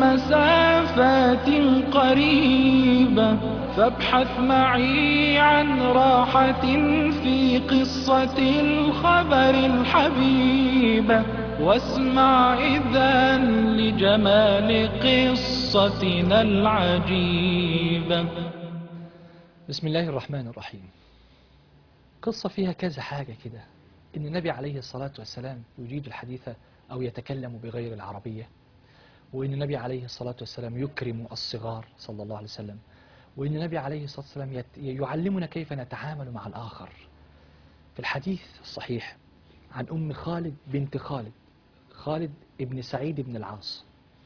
المسافات قريبة فابحث معي عن راحة في قصة الخبر الحبيبة واسمع إذا لجمال قصتنا العجيبة بسم الله الرحمن الرحيم قصة فيها كذا حاجة كده إن النبي عليه الصلاة والسلام يجيد الحديث أو يتكلم بغير العربية وإن النبي عليه الصلاة والسلام يكرم الصغار صلى الله عليه وسلم وإن النبي عليه الصلاة والسلام يت- يعلمنا كيف نتعامل مع الآخر في الحديث الصحيح عن أم خالد بنت خالد خالد ابن سعيد بن العاص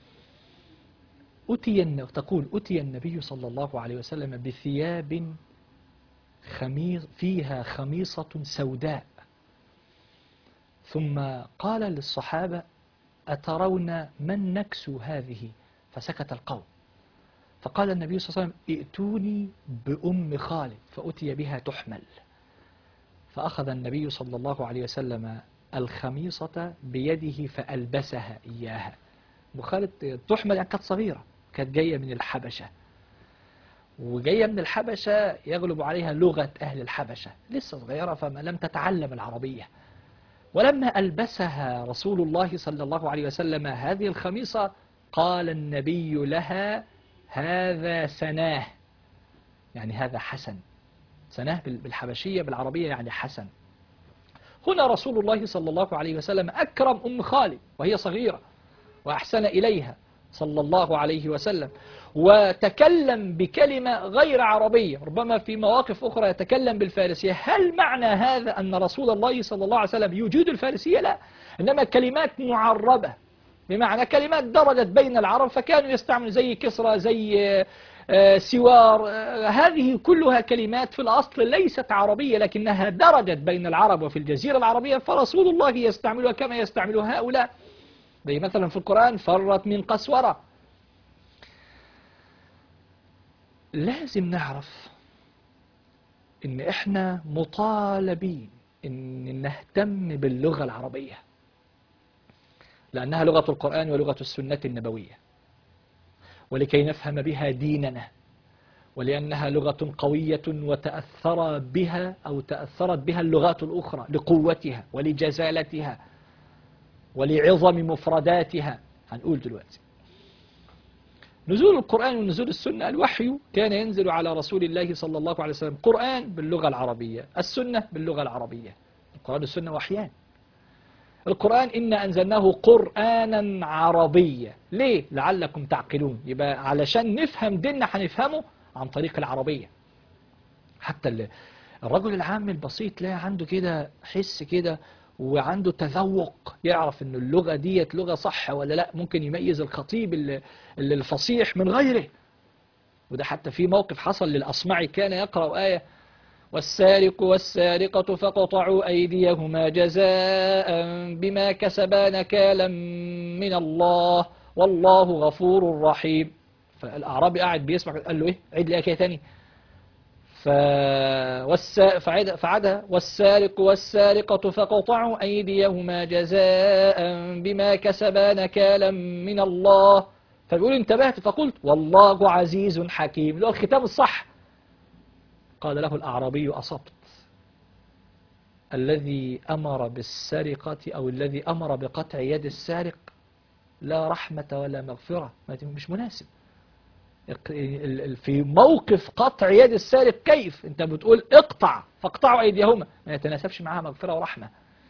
أتي الن- تقول أتي النبي صلى الله عليه وسلم بثياب خميص فيها خميصة سوداء ثم قال للصحابة أترون من نكسو هذه فسكت القوم فقال النبي صلى الله عليه وسلم ائتوني بأم خالد فأتي بها تحمل فأخذ النبي صلى الله عليه وسلم الخميصة بيده فألبسها إياها وخالد تحمل يعني كانت صغيرة كانت جاية من الحبشة وجاية من الحبشة يغلب عليها لغة أهل الحبشة لسه صغيرة فما لم تتعلم العربية ولما ألبسها رسول الله صلى الله عليه وسلم هذه الخميصة قال النبي لها هذا سناه يعني هذا حسن سناه بال- بالحبشية بالعربية يعني حسن هنا رسول الله صلى الله عليه وسلم أكرم أم خالد وهي صغيرة وأحسن إليها صلى الله عليه وسلم وتكلم بكلمة غير عربية ربما في مواقف أخرى يتكلم بالفارسية هل معنى هذا أن رسول الله صلى الله عليه وسلم يجيد الفارسية لا إنما كلمات معربة بمعنى كلمات درجت بين العرب فكانوا يستعملوا زي كسرى زي آه، سوار آه، هذه كلها كلمات في الأصل ليست عربية لكنها درجت بين العرب وفي الجزيرة العربية فرسول الله يستعملها كما يستعملها هؤلاء زي مثلا في القرآن فرت من قسورة لازم نعرف ان احنا مطالبين ان نهتم باللغة العربية لأنها لغة القرآن ولغة السنة النبوية ولكي نفهم بها ديننا ولأنها لغة قوية وتأثر بها أو تأثرت بها اللغات الأخرى لقوتها ولجزالتها ولعظم مفرداتها هنقول دلوقتي نزول القرآن ونزول السنة الوحي كان ينزل على رسول الله صلى الله عليه وسلم قرآن باللغة العربية السنة باللغة العربية القرآن والسنة وحيان القرآن إنا أنزلناه قرآنا عربيا ليه؟ لعلكم تعقلون يبقى علشان نفهم ديننا هنفهمه عن طريق العربية حتى ال- الرجل العام البسيط تلاقي عنده كده حس كده وعنده تذوق يعرف ان اللغة ديت لغة صح ولا لا ممكن يميز الخطيب ال- ال- الفصيح من غيره وده حتى في موقف حصل للأصمعي كان يقرأ آية والسارق والسارقة فقطعوا أيديهما جزاء بما كسبا نكالا من الله والله غفور رحيم فالأعرابي قاعد بيسمع قال له إيه عيد لي كده تاني ف... والسا... فعد... فعدها والسارق والسارقة فقطعوا أيديهما جزاء بما كسبا نكالا من الله فبيقول انتبهت فقلت والله عزيز حكيم اللي هو الختام الصح قال له الأعرابي أصبت الذي أمر بالسرقة أو الذي أمر بقطع يد السارق لا رحمة ولا مغفرة ما دي مش مناسب ال- ال- في موقف قطع يد السارق كيف انت بتقول اقطع فاقطعوا ايديهما ما يتناسبش معها مغفرة ورحمة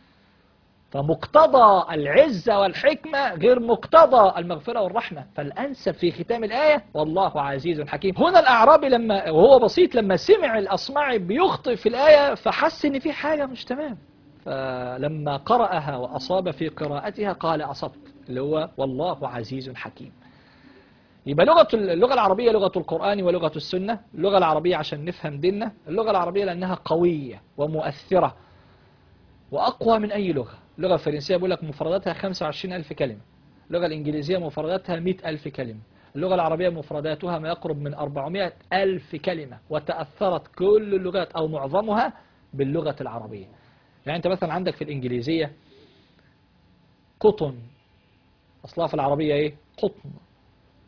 فمقتضى العزة والحكمة غير مقتضى المغفرة والرحمة فالأنسب في ختام الآية والله عزيز حكيم هنا الأعرابي لما وهو بسيط لما سمع الأصمعي بيخطئ في الآية فحس إن في حاجة مش تمام فلما قرأها وأصاب في قراءتها قال أصبت اللي هو والله عزيز حكيم يبقى لغة اللغة العربية لغة القرآن ولغة السنة اللغة العربية عشان نفهم ديننا اللغة العربية لأنها قوية ومؤثرة وأقوى من أي لغة اللغة الفرنسية بيقول لك مفرداتها 25 ألف كلمة اللغة الإنجليزية مفرداتها 100 ألف كلمة اللغة العربية مفرداتها ما يقرب من 400 ألف كلمة وتأثرت كل اللغات أو معظمها باللغة العربية يعني أنت مثلا عندك في الإنجليزية قطن أصلها في العربية إيه؟ قطن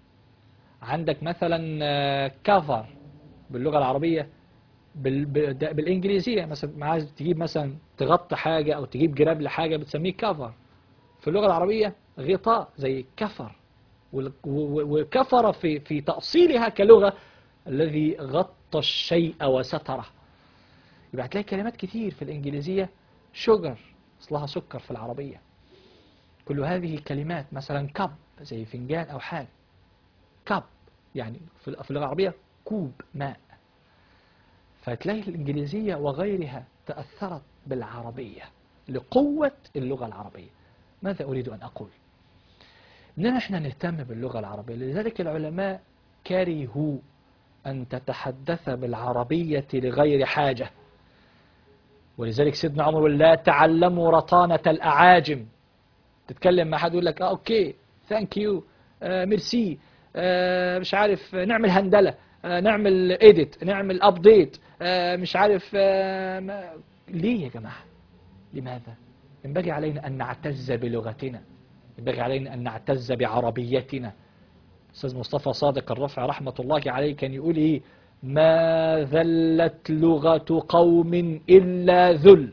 عندك مثلا كفر باللغة العربية بال... ب- ده- بالإنجليزية مثلا عايز تجيب مثلا تغطي حاجة أو تجيب جراب لحاجة بتسميه كفر في اللغة العربية غطاء زي كفر وال- و- و- وكفر في في تأصيلها كلغة الذي غطى الشيء وستره يبقى هتلاقي كلمات كتير في الإنجليزية شجر أصلها سكر في العربية كل هذه كلمات مثلا كب زي فنجان أو حاجة كب يعني في في اللغة العربية كوب ماء فتلاقي الإنجليزية وغيرها تأثرت بالعربية لقوة اللغة العربية ماذا أريد أن أقول إننا إحنا نهتم باللغة العربية لذلك العلماء كرهوا أن تتحدث بالعربية لغير حاجة ولذلك سيدنا عمر يقول لا تعلموا رطانة الأعاجم تتكلم مع حد يقول لك اه اوكي ثانك يو آه ميرسي آه مش عارف آه، نعمل هندلة آه نعمل ايديت نعمل ابديت آه مش عارف آه ما ليه يا جماعة لماذا ينبغي علينا أن نعتز بلغتنا ينبغي علينا أن نعتز بعربيتنا أستاذ مصطفى صادق الرفع رحمة الله عليه كان يقول إيه ما ذلت لغة قوم إلا ذل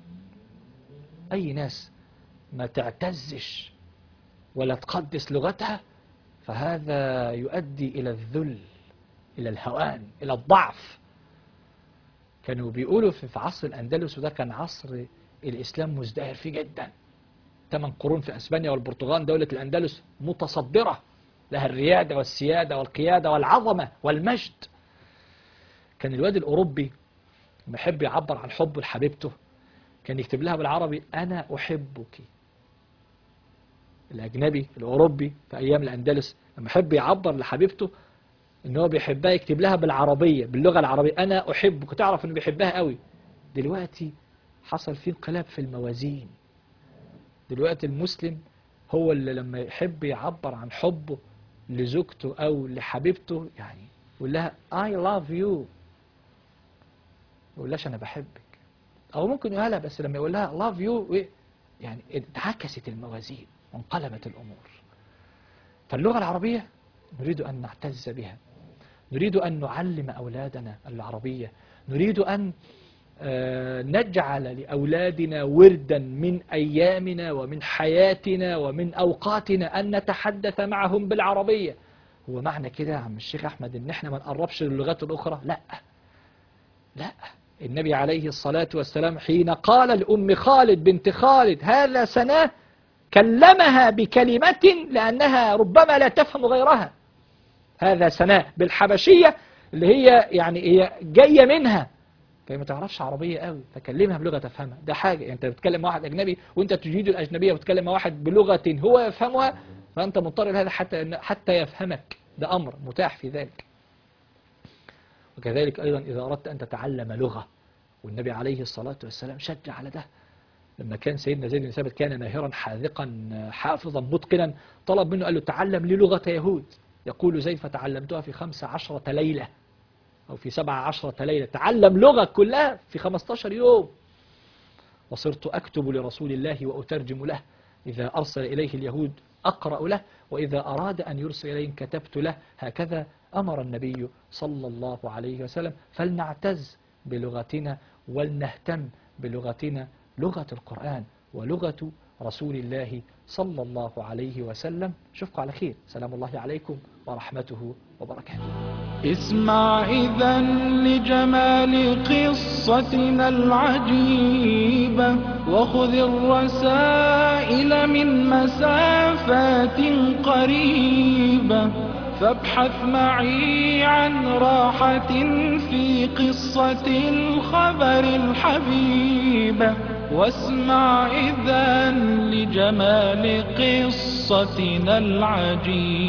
أي ناس ما تعتزش ولا تقدس لغتها فهذا يؤدي إلى الذل إلى الهوان إلى الضعف كانوا بيقولوا في في عصر الأندلس وده كان عصر الإسلام مزدهر فيه جدا ثمان قرون في أسبانيا والبرتغال دولة الأندلس متصدرة لها الريادة والسيادة والقيادة والعظمة والمجد كان الواد الأوروبي لما يحب يعبر عن حبه لحبيبته كان يكتب لها بالعربي أنا أحبك الأجنبي الأوروبي في أيام الأندلس لما يحب يعبر لحبيبته إن هو بيحبها يكتب لها بالعربية باللغة العربية أنا أحبك تعرف إنه بيحبها قوي دلوقتي حصل فيه انقلاب في الموازين دلوقتي المسلم هو اللي لما يحب يعبر عن حبه لزوجته أو لحبيبته يعني يقول لها I love you ما يقولهاش أنا بحبك أو ممكن يقولها لها بس لما يقول لها love you إيه؟ يعني انعكست الموازين وانقلبت الأمور فاللغة العربية نريد أن نعتز بها نريد أن نعلم أولادنا العربية نريد أن آه، نجعل لأولادنا وردا من أيامنا ومن حياتنا ومن أوقاتنا أن نتحدث معهم بالعربية هو معنى كده يا عم الشيخ أحمد إن إحنا ما نقربش للغات الأخرى لا لا النبي عليه الصلاة والسلام حين قال لأم خالد بنت خالد هذا سناه كلمها بكلمة لأنها ربما لا تفهم غيرها هذا سناه بالحبشية اللي هي يعني هي جاية منها فهي ما تعرفش عربية قوي فكلمها بلغة تفهمها ده حاجة يعني انت بتتكلم مع واحد أجنبي وانت تجيد الأجنبية وتتكلم مع واحد بلغة هو يفهمها فأنت مضطر لهذا حتى حتى يفهمك ده أمر متاح في ذلك وكذلك أيضا إذا أردت أن تتعلم لغة والنبي عليه الصلاة والسلام شجع على ده لما كان سيدنا زيد بن ثابت كان ماهرا حاذقا حافظا متقنا طلب منه قال له تعلم لي لغة يهود يقول زيد فتعلمتها في خمس عشرة ليلة أو في سبع عشرة ليلة تعلم لغة كلها في خمستاشر يوم وصرت أكتب لرسول الله وأترجم له إذا أرسل إليه اليهود أقرأ له وإذا أراد أن يرسل إليهم كتبت له هكذا أمر النبي صلى الله عليه وسلم فلنعتز بلغتنا ولنهتم بلغتنا لغة القرآن ولغة رسول الله صلى الله عليه وسلم شوفكم على خير سلام الله عليكم ورحمته وبركاته اسمع إذا لجمال قصتنا العجيبة وخذ الرسائل من مسافات قريبة فابحث معي عن راحة في قصة الخبر الحبيبة واسمع إذا لجمال قصتنا العجيبة